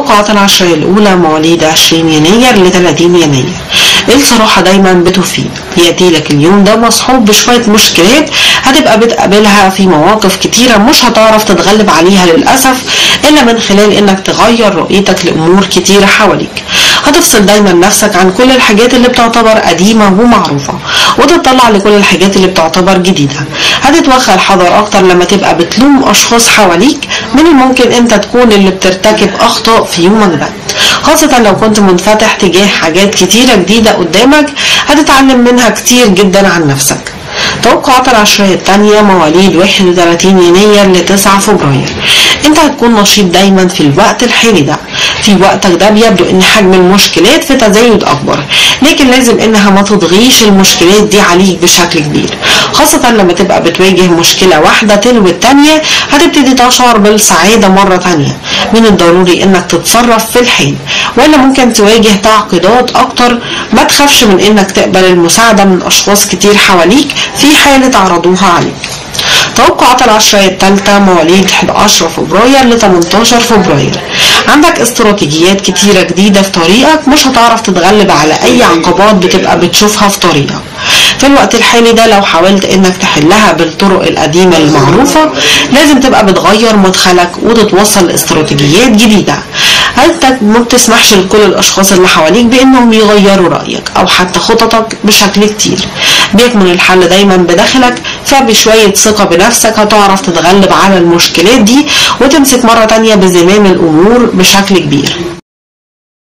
توقعات العشرية الأولى مواليد 20 يناير ل 30 يناير الصراحة دايما بتفيد يأتي لك اليوم ده مصحوب بشوية مشكلات هتبقى بتقابلها في مواقف كتيرة مش هتعرف تتغلب عليها للأسف إلا من خلال إنك تغير رؤيتك لأمور كتيرة حواليك هتفصل دايما نفسك عن كل الحاجات اللي بتعتبر قديمة ومعروفة وتطلع لكل الحاجات اللي بتعتبر جديدة هتتوخى الحذر أكتر لما تبقى بتلوم أشخاص حواليك من الممكن أنت تكون اللي بترتكب أخطاء في يومك ده خاصة لو كنت منفتح تجاه حاجات كتيرة جديدة قدامك هتتعلم منها كتير جدا عن نفسك توقعات العشرية التانية مواليد 31 يناير ل 9 فبراير انت هتكون نشيط دايما في الوقت الحالي ده في وقتك ده بيبدو ان حجم المشكلات في تزايد اكبر لكن لازم انها ما تضغيش المشكلات دي عليك بشكل كبير خاصة لما تبقى بتواجه مشكلة واحدة تلو التانية هتبتدي تشعر بالسعادة مرة تانية من الضروري انك تتصرف في الحال ولا ممكن تواجه تعقيدات اكتر ما تخافش من انك تقبل المساعدة من اشخاص كتير حواليك في حالة عرضوها عليك توقعات العشرية الثالثة مواليد 11 فبراير ل 18 فبراير عندك استراتيجيات كتيرة جديدة في طريقك مش هتعرف تتغلب على أي عقبات بتبقى بتشوفها في طريقك في الوقت الحالي ده لو حاولت انك تحلها بالطرق القديمة المعروفة لازم تبقى بتغير مدخلك وتتوصل لاستراتيجيات جديدة انت ما بتسمحش لكل الاشخاص اللي حواليك بانهم يغيروا رايك او حتى خططك بشكل كتير بيكمن الحل دايما بداخلك فبشوية ثقة بنفسك هتعرف تتغلب على المشكلات دي وتمسك مرة تانية بزمام الامور بشكل كبير